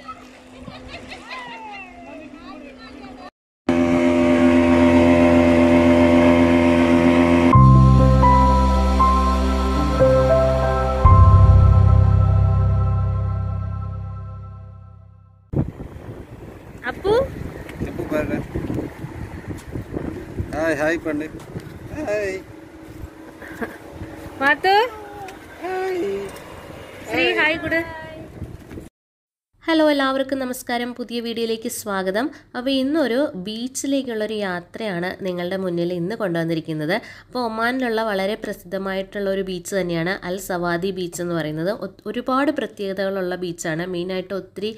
അപ്പു చెప్పు బాగా hi hi పండి హాయ్ മാത്തു ശ്രീ ഹായ് കൂടെ ഹലോ എല്ലാവർക്കും നമസ്കാരം പുതിയ വീഡിയോയിലേക്ക് സ്വാഗതം അപ്പോൾ ഇന്നൊരു ബീച്ചിലേക്കുള്ളൊരു യാത്രയാണ് നിങ്ങളുടെ മുന്നിൽ ഇന്ന് കൊണ്ടുവന്നിരിക്കുന്നത് അപ്പോൾ ഒമാനിലുള്ള വളരെ പ്രസിദ്ധമായിട്ടുള്ള ഒരു ബീച്ച് തന്നെയാണ് അൽ സവാദി ബീച്ച് എന്ന് പറയുന്നത് ഒ- ഒരുപാട് പ്രത്യേകതകളുള്ള ബീച്ചാണ് മെയിനായിട്ട് ഒത്തിരി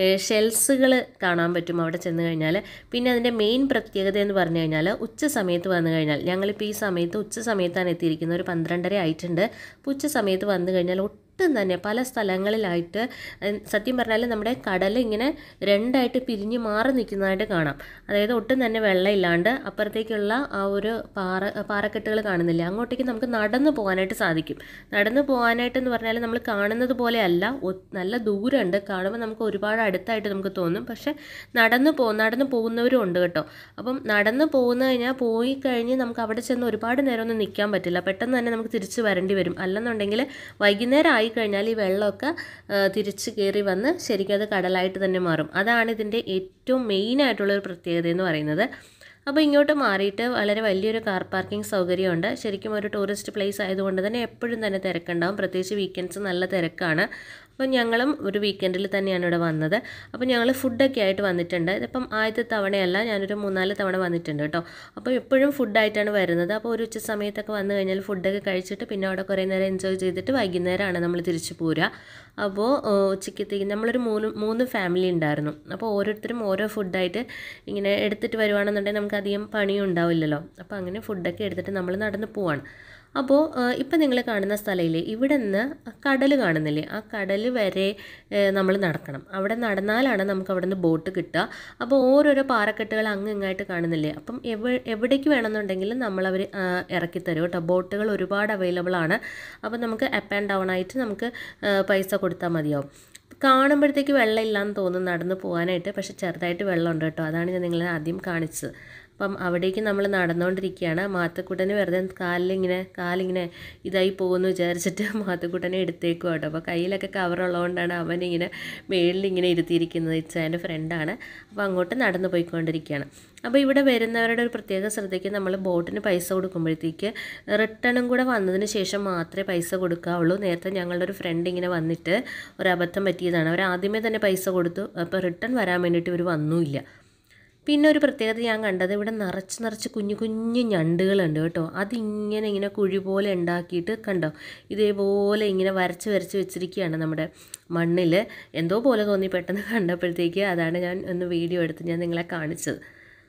ഷെൽസുകൾ കാണാൻ പറ്റും അവിടെ ചെന്ന് കഴിഞ്ഞാൽ പിന്നെ അതിൻ്റെ മെയിൻ പ്രത്യേകത എന്ന് പറഞ്ഞു കഴിഞ്ഞാൽ ഉച്ച സമയത്ത് വന്നു കഴിഞ്ഞാൽ ഞങ്ങളിപ്പോൾ ഈ സമയത്ത് ഉച്ച സമയത്താണ് എത്തിയിരിക്കുന്നത് ഒരു പന്ത്രണ്ടര ആയിട്ടുണ്ട് അപ്പോൾ ഉച്ച സമയത്ത് വന്നു കഴിഞ്ഞാൽ ഒട്ടും തന്നെ പല സ്ഥലങ്ങളിലായിട്ട് ഉം, സത്യം പറഞ്ഞാൽ നമ്മുടെ കടൽ ഇങ്ങനെ രണ്ടായിട്ട് പിരിഞ്ഞ് മാറി നിൽക്കുന്നതായിട്ട് കാണാം അതായത് ഒട്ടും തന്നെ വെള്ളമില്ലാണ്ട് അപ്പുറത്തേക്കുള്ള ആ ഒരു പാറ പാറക്കെട്ടുകൾ കാണുന്നില്ല അങ്ങോട്ടേക്ക് നമുക്ക് നടന്നു പോകാനായിട്ട് സാധിക്കും നടന്നു പോകാനായിട്ട് എന്ന് പറഞ്ഞാൽ നമ്മൾ കാണുന്നത് പോലെ അല്ല ഒ- നല്ല ദൂരമുണ്ട് കാണുമ്പോൾ നമുക്ക് ഒരുപാട് അടുത്തായിട്ട് നമുക്ക് തോന്നും പക്ഷേ നടന്നു പോ നടന്നു പോകുന്നവരും ഉണ്ട് കേട്ടോ അപ്പം നടന്നു പോകുന്ന കഴിഞ്ഞാൽ പോയി കഴിഞ്ഞ് നമുക്ക് അവിടെ ചെന്ന് ഒരുപാട് നേരം ഒന്നും നിൽക്കാൻ പറ്റില്ല പെട്ടെന്ന് തന്നെ നമുക്ക് തിരിച്ച് വരേണ്ടി വരും അല്ലെന്നുണ്ടെങ്കിൽ വൈകുന്നേരം ആയി കഴിഞ്ഞാൽ ഈ വെള്ളമൊക്കെ ആ, തിരിച്ച് കയറി വന്ന് ശരിക്കും അത് കടലായിട്ട് തന്നെ മാറും അതാണ് ഇതിൻ്റെ ഏറ്റവും മെയിൻ ആയിട്ടുള്ളൊരു പ്രത്യേകത എന്ന് പറയുന്നത് അപ്പോൾ ഇങ്ങോട്ട് മാറിയിട്ട് വളരെ വലിയൊരു കാർ പാർക്കിംഗ് സൗകര്യമുണ്ട് ശരിക്കും ഒരു ടൂറിസ്റ്റ് പ്ലേസ് ആയതുകൊണ്ട് തന്നെ എപ്പോഴും തന്നെ തിരക്കുണ്ടാവും പ്രത്യേകിച്ച് വീക്കെൻഡ്സ് നല്ല തിരക്കാണ് അപ്പോൾ ഞങ്ങളും ഒരു വീക്കെൻഡിൽ തന്നെയാണ് ഇവിടെ വന്നത് അപ്പോൾ ഞങ്ങൾ ഫുഡൊക്കെ ആയിട്ട് വന്നിട്ടുണ്ട് ഇതിപ്പം ആദ്യത്തെ തവണയല്ല ഞാനൊരു മൂന്നാല് തവണ വന്നിട്ടുണ്ട് കേട്ടോ അപ്പോൾ എപ്പോഴും ഫുഡായിട്ടാണ് വരുന്നത് അപ്പോൾ ഒരു ഉച്ച സമയത്തൊക്കെ വന്നു കഴിഞ്ഞാൽ ഫുഡൊക്കെ കഴിച്ചിട്ട് പിന്നെ അവിടെ കുറേ നേരം എൻജോയ് ചെയ്തിട്ട് വൈകുന്നേരമാണ് നമ്മൾ തിരിച്ചു പോരുക അപ്പോൾ ഉച്ചക്കത്തേക്ക് നമ്മളൊരു മൂന്ന് മൂന്ന് ഫാമിലി ഉണ്ടായിരുന്നു അപ്പോൾ ഓരോരുത്തരും ഓരോ ഫുഡായിട്ട് ഇങ്ങനെ എടുത്തിട്ട് വരുവാണെന്നുണ്ടെങ്കിൽ നമുക്ക് അധികം പണിയും ഉണ്ടാവില്ലല്ലോ അപ്പോൾ അങ്ങനെ ഫുഡൊക്കെ എടുത്തിട്ട് നമ്മൾ നടന്ന് പോവാണ് അപ്പോൾ ഇപ്പം നിങ്ങൾ കാണുന്ന സ്ഥലമില്ലേ ഇവിടെ നിന്ന് കടൽ കാണുന്നില്ലേ ആ കടൽ വരെ നമ്മൾ നടക്കണം അവിടെ നടന്നാലാണ് നമുക്ക് അവിടെ നിന്ന് ബോട്ട് കിട്ടുക അപ്പോൾ ഓരോരോ പാറക്കെട്ടുകൾ അങ്ങ് ഇങ്ങായിട്ട് കാണുന്നില്ലേ അപ്പം എവ എവിടേക്ക് വേണമെന്നുണ്ടെങ്കിലും നമ്മളവർ ഇറക്കി തരും കേട്ടോ ബോട്ടുകൾ ഒരുപാട് അവൈലബിൾ ആണ് അപ്പോൾ നമുക്ക് അപ്പ് ആൻഡ് ഡൗൺ ആയിട്ട് നമുക്ക് ആ, പൈസ കൊടുത്താൽ മതിയാവും കാണുമ്പോഴത്തേക്ക് വെള്ളം ഇല്ലാന്ന് തോന്നും നടന്ന് പോകാനായിട്ട് പക്ഷെ ചെറുതായിട്ട് വെള്ളമുണ്ട് കേട്ടോ അതാണ് ഞാൻ നിങ്ങളെ ആദ്യം കാണിച്ചത് അപ്പം അവിടേക്ക് നമ്മൾ നടന്നുകൊണ്ടിരിക്കുകയാണ് മാത്തക്കുട്ടന് വെറുതെ കാലിലിങ്ങനെ കാലിങ്ങനെ ഇതായി പോകുമെന്ന് വിചാരിച്ചിട്ട് മാത്തക്കുട്ടനെ എടുത്തേക്കും കേട്ടോ അപ്പോൾ കയ്യിലൊക്കെ കവറുള്ളതുകൊണ്ടാണ് അവനിങ്ങനെ മേളിലിങ്ങനെ ഇരുത്തിയിരിക്കുന്നത് ഇച്ചാൻ്റെ ഫ്രണ്ടാണ് അപ്പോൾ അങ്ങോട്ട് നടന്നു പോയിക്കൊണ്ടിരിക്കുകയാണ് അപ്പോൾ ഇവിടെ വരുന്നവരുടെ ഒരു പ്രത്യേക ശ്രദ്ധയ്ക്ക് നമ്മൾ ബോട്ടിന് പൈസ കൊടുക്കുമ്പോഴത്തേക്ക് റിട്ടേണും കൂടെ വന്നതിന് ശേഷം മാത്രമേ പൈസ കൊടുക്കാവുള്ളൂ നേരത്തെ ഞങ്ങളുടെ ഒരു ഫ്രണ്ട് ഇങ്ങനെ വന്നിട്ട് ഒരു അബദ്ധം പറ്റിയതാണ് അവർ ആദ്യമേ തന്നെ പൈസ കൊടുത്തു അപ്പോൾ റിട്ടേൺ വരാൻ വേണ്ടിയിട്ട് ഇവർ വന്നുമില്ല പിന്നെ ഒരു പ്രത്യേകത ഞാൻ കണ്ടത് ഇവിടെ നിറച്ച് നിറച്ച് കുഞ്ഞു കുഞ്ഞു ഞണ്ടുകളുണ്ട് കേട്ടോ അതിങ്ങനെ ഇങ്ങനെ കുഴി പോലെ ഉണ്ടാക്കിയിട്ട് കണ്ടോ ഇതേപോലെ ഇങ്ങനെ വരച്ച് വരച്ച് വെച്ചിരിക്കുകയാണ് നമ്മുടെ മണ്ണിൽ എന്തോ പോലെ തോന്നി പെട്ടെന്ന് കണ്ടപ്പോഴത്തേക്ക് അതാണ് ഞാൻ ഒന്ന് വീഡിയോ എടുത്ത് ഞാൻ നിങ്ങളെ കാണിച്ചത്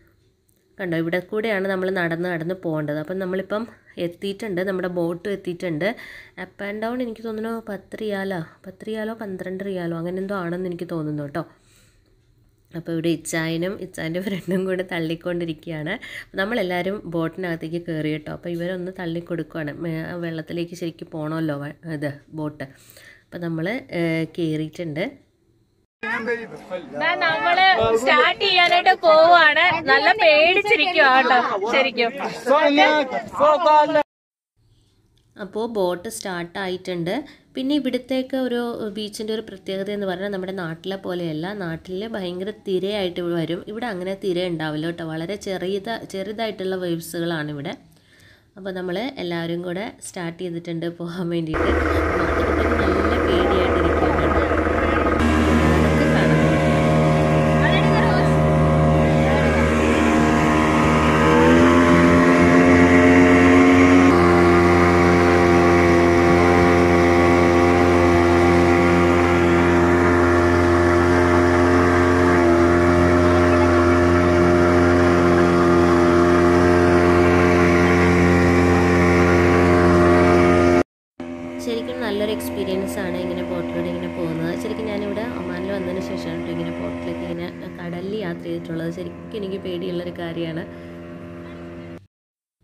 കണ്ടോ ഇവിടെ കൂടെയാണ് നമ്മൾ നടന്ന് നടന്ന് പോകേണ്ടത് അപ്പം നമ്മളിപ്പം എത്തിയിട്ടുണ്ട് നമ്മുടെ ബോട്ടും എത്തിയിട്ടുണ്ട് അപ്പ് ആൻഡ് ഡൗൺ എനിക്ക് തോന്നുന്നു പത്ത് റിയാലോ പത്ത് റിയാലോ പന്ത്രണ്ട് റിയാലോ അങ്ങനെ എന്തോ ആണെന്ന് എനിക്ക് തോന്നുന്നു കേട്ടോ അപ്പോൾ ഇവിടെ ഇച്ചായനും ഇച്ചായൻ്റെ ഫ്രണ്ടും കൂടെ തള്ളിക്കൊണ്ടിരിക്കുകയാണ് അപ്പോൾ നമ്മളെല്ലാവരും ബോട്ടിനകത്തേക്ക് കയറി കേട്ടോ അപ്പോൾ ഇവരൊന്ന് തള്ളിക്കൊടുക്കുകയാണ് മേ- ആ വെള്ളത്തിലേക്ക് ശരിക്കും പോകണമല്ലോ വ- ഇത് ബോട്ട് അപ്പോൾ നമ്മൾ കയറിയിട്ടുണ്ട് നമ്മള് സ്റ്റാർട്ട് ചെയ്യാനായിട്ട് പോവാണ് നല്ല പേടിച്ചിരിക്കുവാട്ടോ ശരിക്കും അപ്പോൾ ബോട്ട് സ്റ്റാർട്ടായിട്ടുണ്ട് പിന്നെ ഇവിടുത്തേക്ക് ഒരു ബീച്ചിൻ്റെ ഒരു പ്രത്യേകത എന്ന് പറഞ്ഞാൽ നമ്മുടെ നാട്ടിലെ പോലെയല്ല നാട്ടിൽ ഭയങ്കര തിരയായിട്ട് വരും ഇവിടെ അങ്ങനെ തിര ഉണ്ടാവില്ല കേട്ടോ വളരെ ചെറിയത ചെറുതായിട്ടുള്ള വേവ്സുകളാണ് ഇവിടെ അപ്പോൾ നമ്മൾ എല്ലാവരും കൂടെ സ്റ്റാർട്ട് ചെയ്തിട്ടുണ്ട് പോകാൻ വേണ്ടിയിട്ട് മാത്തക്കുട്ടിക്ക് നല്ല പേടിയായിട്ടിരിക്കുകയാണ് കേട്ടോ അതൊക്കെ കാണാം ശരിക്കും നല്ലൊരു എക്സ്പീരിയൻസ് ആണ് ഇങ്ങനെ ബോട്ടിലൂടെ ഇങ്ങനെ പോകുന്നത് ശരിക്കും ഞാനിവിടെ ഒമാനിൽ വന്നതിന് ശേഷമാണ് കേട്ടോ ഇങ്ങനെ ബോട്ടിലേക്ക് ഇങ്ങനെ കടലിൽ യാത്ര ചെയ്തിട്ടുള്ളത് ശരിക്കും എനിക്ക് പേടിയുള്ളൊരു കാര്യമാണ്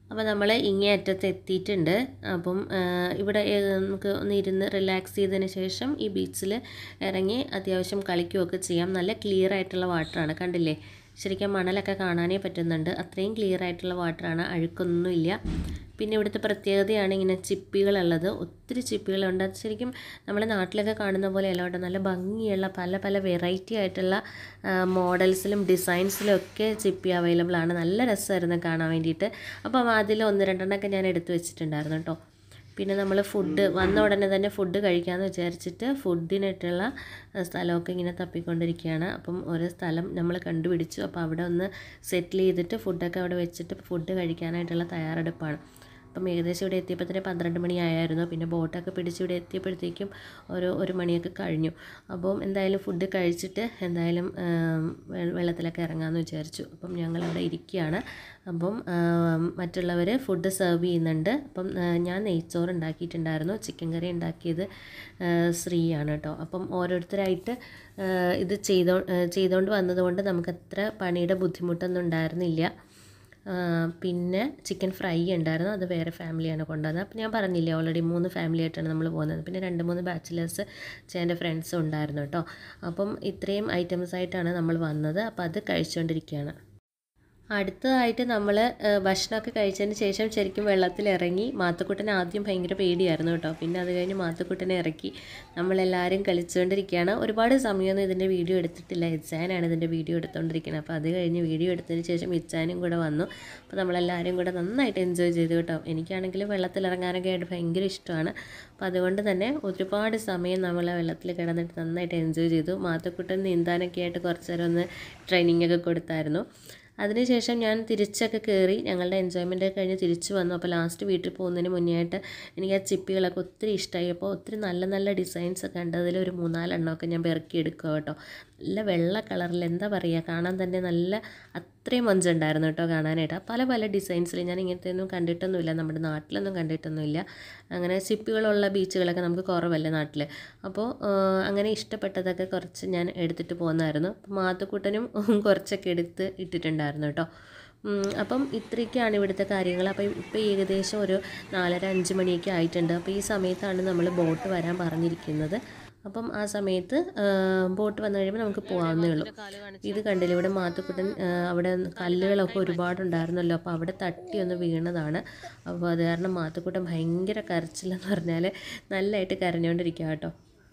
അപ്പോൾ നമ്മൾ ഇങ്ങേ അറ്റത്ത് എത്തിയിട്ടുണ്ട് അപ്പം ആ, ഇവിടെ ഏ, നമുക്ക് ഒന്ന് ഇരുന്ന് റിലാക്സ് ചെയ്തതിന് ശേഷം ഈ ബീച്ചിൽ ഇറങ്ങി അത്യാവശ്യം കളിക്കുകയൊക്കെ ചെയ്യാം നല്ല ക്ലിയർ ആയിട്ടുള്ള വാട്ടറാണ് കണ്ടില്ലേ ശരിക്കും മണലൊക്കെ കാണാനേ പറ്റുന്നുണ്ട് അത്രയും ക്ലിയർ ആയിട്ടുള്ള വാട്ടറാണ് അഴുക്കൊന്നുമില്ല പിന്നെ ഇവിടുത്തെ പ്രത്യേകതയാണ് ഇങ്ങനെ ചിപ്പികളുള്ളത് ഒത്തിരി ചിപ്പികളുണ്ട് അത് ശരിക്കും നമ്മുടെ നാട്ടിലൊക്കെ കാണുന്ന പോലെ അല്ല കേട്ടോ നല്ല ഭംഗിയുള്ള പല പല വെറൈറ്റി ആയിട്ടുള്ള മോഡൽസിലും ഡിസൈൻസിലും ഒക്കെ ചിപ്പി അവൈലബിൾ ആണ് നല്ല രസമായിരുന്നു കാണാൻ വേണ്ടിയിട്ട് അപ്പം അതിൽ ഒന്ന് രണ്ടെണ്ണമൊക്കെ ഞാൻ എടുത്തു വെച്ചിട്ടുണ്ടായിരുന്നു കേട്ടോ പിന്നെ നമ്മൾ ഫുഡ് വന്ന ഉടനെ തന്നെ ഫുഡ് കഴിക്കാമെന്ന് വിചാരിച്ചിട്ട് ഫുഡിനായിട്ടുള്ള അഹ് സ്ഥലമൊക്കെ ഇങ്ങനെ തപ്പിക്കൊണ്ടിരിക്കുകയാണ് അപ്പം ഒരു സ്ഥലം നമ്മൾ കണ്ടുപിടിച്ചു അപ്പോൾ അവിടെ ഒന്ന് സെറ്റിൽ ചെയ്തിട്ട് ഫുഡൊക്കെ അവിടെ വെച്ചിട്ട് ഫുഡ് കഴിക്കാനായിട്ടുള്ള തയ്യാറെടുപ്പാണ് അപ്പം ഏകദേശം ഇവിടെ എത്തിയപ്പോൾ തന്നെ പന്ത്രണ്ട് മണിയായിരുന്നു പിന്നെ ബോട്ടൊക്കെ പിടിച്ച് ഇവിടെ എത്തിയപ്പോഴത്തേക്കും ഒരു ഒരു മണിയൊക്കെ കഴിഞ്ഞു അപ്പം എന്തായാലും ഫുഡ് കഴിച്ചിട്ട് എന്തായാലും ആം, വെ- വെള്ളത്തിലൊക്കെ ഇറങ്ങാമെന്ന് വിചാരിച്ചു അപ്പം ഞങ്ങൾ അവിടെ ഇരിക്കുകയാണ് അപ്പം ആം, മറ്റുള്ളവർ ഫുഡ് സെർവ് ചെയ്യുന്നുണ്ട് അപ്പം ആ, ഞാൻ നെയ്ച്ചോറ് ഉണ്ടാക്കിയിട്ടുണ്ടായിരുന്നു ചിക്കൻ കറി ഉണ്ടാക്കിയത് ആ, ശ്രീയാണ് കേട്ടോ അപ്പം ഓരോരുത്തരായിട്ട് ആ, ഇത് ചെയ്തോ ആ, ചെയ്തുകൊണ്ട് വന്നതുകൊണ്ട് നമുക്കത്ര പണിയുടെ ബുദ്ധിമുട്ടൊന്നും ഉണ്ടായിരുന്നില്ല ആ, പിന്നെ ചിക്കൻ ഫ്രൈ ഉണ്ടായിരുന്നു അത് വേറെ ഫാമിലിയാണ് കൊണ്ടുവന്നത് അപ്പോൾ ഞാൻ പറഞ്ഞില്ലേ ഓൾറെഡി മൂന്ന് ഫാമിലി ആയിട്ടാണ് നമ്മൾ പോകുന്നത് പിന്നെ രണ്ട് മൂന്ന് ബാച്ചിലേഴ്സ് ചേൻ്റെ ഫ്രണ്ട്സും ഉണ്ടായിരുന്നു കേട്ടോ അപ്പം ഇത്രയും ഐറ്റംസ് ആയിട്ടാണ് നമ്മൾ വന്നത് അപ്പോൾ അത് കഴിച്ചുകൊണ്ടിരിക്കുകയാണ് അടുത്തതായിട്ട് നമ്മൾ ഭക്ഷണമൊക്കെ കഴിച്ചതിന് ശേഷം ശരിക്കും വെള്ളത്തിൽ ഇറങ്ങി മാത്തുക്കുട്ടനെ ആദ്യം ഭയങ്കര പേടിയായിരുന്നു കേട്ടോ പിന്നെ അത് കഴിഞ്ഞ് മാത്തുക്കുട്ടനെ ഇറക്കി നമ്മളെല്ലാവരും കളിച്ചുകൊണ്ടിരിക്കുകയാണ് ഒരുപാട് സമയമൊന്നും ഇതിൻ്റെ വീഡിയോ എടുത്തിട്ടില്ല ഇച്ചാനാണ് ഇതിൻ്റെ വീഡിയോ എടുത്തുകൊണ്ടിരിക്കുന്നത് അപ്പോൾ അത് കഴിഞ്ഞ് വീഡിയോ എടുത്തതിന് ശേഷം ഇച്ചാനും കൂടെ വന്നു അപ്പോൾ നമ്മളെല്ലാവരും കൂടെ നന്നായിട്ട് എൻജോയ് ചെയ്തു കേട്ടോ എനിക്കാണെങ്കിൽ വെള്ളത്തിൽ ഇറങ്ങാനൊക്കെ ആയിട്ട് ഭയങ്കര ഇഷ്ടമാണ് അപ്പോൾ അതുകൊണ്ട് തന്നെ ഒരുപാട് സമയം നമ്മൾ വെള്ളത്തിൽ കിടന്നിട്ട് നന്നായിട്ട് എൻജോയ് ചെയ്തു മാത്തുക്കുട്ടൻ നീന്താനൊക്കെ ആയിട്ട് കുറച്ച് നേരം ഒന്ന് ട്രെയിനിങ് ഒക്കെ കൊടുത്തായിരുന്നു അതിനുശേഷം ഞാൻ തിരിച്ചൊക്കെ കയറി ഞങ്ങളുടെ എൻജോയ്മെൻ്റ് ഒക്കെ കഴിഞ്ഞ് തിരിച്ചു വന്നു അപ്പോൾ ലാസ്റ്റ് വീട്ടിൽ പോകുന്നതിന് മുന്നേ ആയിട്ട് എനിക്ക് ആ ചിപ്പികളൊക്കെ ഒത്തിരി ഇഷ്ടമായി അപ്പോൾ ഒത്തിരി നല്ല നല്ല ഡിസൈൻസ് ഒക്കെ ഉണ്ട് അതിൽ ഒരു മൂന്നാലെണ്ണമൊക്കെ ഞാൻ പെറുക്കി എടുക്കുക കേട്ടോ നല്ല വെള്ള കളറിൽ എന്താ പറയുക കാണാൻ തന്നെ നല്ല അത്രയും മൊഞ്ചുണ്ടായിരുന്നു കേട്ടോ കാണാനായിട്ട് പല പല ഡിസൈൻസിൽ ഞാൻ ഇങ്ങനത്തെ ഒന്നും കണ്ടിട്ടൊന്നുമില്ല നമ്മുടെ നാട്ടിലൊന്നും കണ്ടിട്ടൊന്നുമില്ല അങ്ങനെ ചിപ്പികളുള്ള ബീച്ചുകളൊക്കെ നമുക്ക് കുറവല്ലേ നാട്ടിൽ അപ്പോൾ ആ, അങ്ങനെ ഇഷ്ടപ്പെട്ടതൊക്കെ കുറച്ച് ഞാൻ എടുത്തിട്ട് പോകുന്നായിരുന്നു അപ്പോൾ മാത്തുക്കുട്ടനും കുറച്ചൊക്കെ എടുത്ത് ഇട്ടിട്ടുണ്ടായിരുന്നു കേട്ടോ ഉം, അപ്പം ഇത്രയൊക്കെയാണ് ഇവിടുത്തെ കാര്യങ്ങൾ അപ്പം ഇപ്പോൾ ഏകദേശം ഒരു നാലര അഞ്ച് മണിയൊക്കെ ആയിട്ടുണ്ട് അപ്പോൾ ഈ സമയത്താണ് നമ്മൾ ബോട്ട് വരാൻ പറഞ്ഞിരിക്കുന്നത് അപ്പം ആ സമയത്ത് ബോട്ട് വന്നു കഴിയുമ്പോൾ നമുക്ക് പോകാവുന്നേ ഉള്ളൂ ഇത് കണ്ടില്ല ഇവിടെ മാത്തുക്കുട്ടൻ ആ, അവിടെ കല്ലുകളൊക്കെ ഒരുപാടുണ്ടായിരുന്നല്ലോ അപ്പോൾ അവിടെ തട്ടി ഒന്ന് വീണതാണ് അപ്പോൾ അത് കാരണം മാത്തുക്കുട്ടൻ ഭയങ്കര കരച്ചിലെന്ന് പറഞ്ഞാൽ നല്ലതായിട്ട് കരഞ്ഞുകൊണ്ടിരിക്കുക കേട്ടോ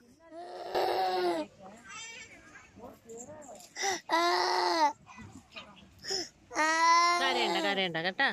കരയണ്ട കരയണ്ട കേട്ടാ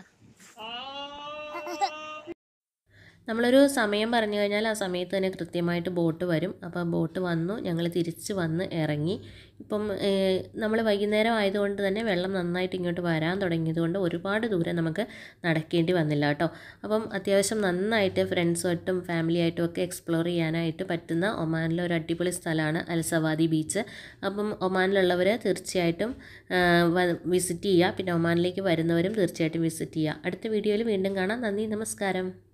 നമ്മളൊരു സമയം പറഞ്ഞു കഴിഞ്ഞാൽ ആ സമയത്ത് തന്നെ കൃത്യമായിട്ട് ബോട്ട് വരും അപ്പോൾ ബോട്ട് വന്നു ഞങ്ങൾ തിരിച്ച് വന്ന് ഇറങ്ങി ഇപ്പം നമ്മൾ വൈകുന്നേരം ആയതുകൊണ്ട് തന്നെ വെള്ളം നന്നായിട്ട് ഇങ്ങോട്ട് വരാൻ തുടങ്ങിയതുകൊണ്ട് ഒരുപാട് ദൂരം നമുക്ക് നടക്കേണ്ടി വന്നില്ല കേട്ടോ അപ്പം അത്യാവശ്യം നന്നായിട്ട് ഫ്രണ്ട്സുമായിട്ടും ഫാമിലിയായിട്ടും ഒക്കെ എക്സ്പ്ലോർ ചെയ്യാനായിട്ട് പറ്റുന്ന ഒമാനിലെ ഒരു അടിപൊളി സ്ഥലമാണ് അൽസവാദി ബീച്ച് അപ്പം ഒമാനിലുള്ളവർ തീർച്ചയായിട്ടും വിസിറ്റ് ചെയ്യുക പിന്നെ ഒമാനിലേക്ക് വരുന്നവരും തീർച്ചയായിട്ടും വിസിറ്റ് ചെയ്യുക അടുത്ത വീഡിയോയിൽ വീണ്ടും കാണാം നന്ദി നമസ്കാരം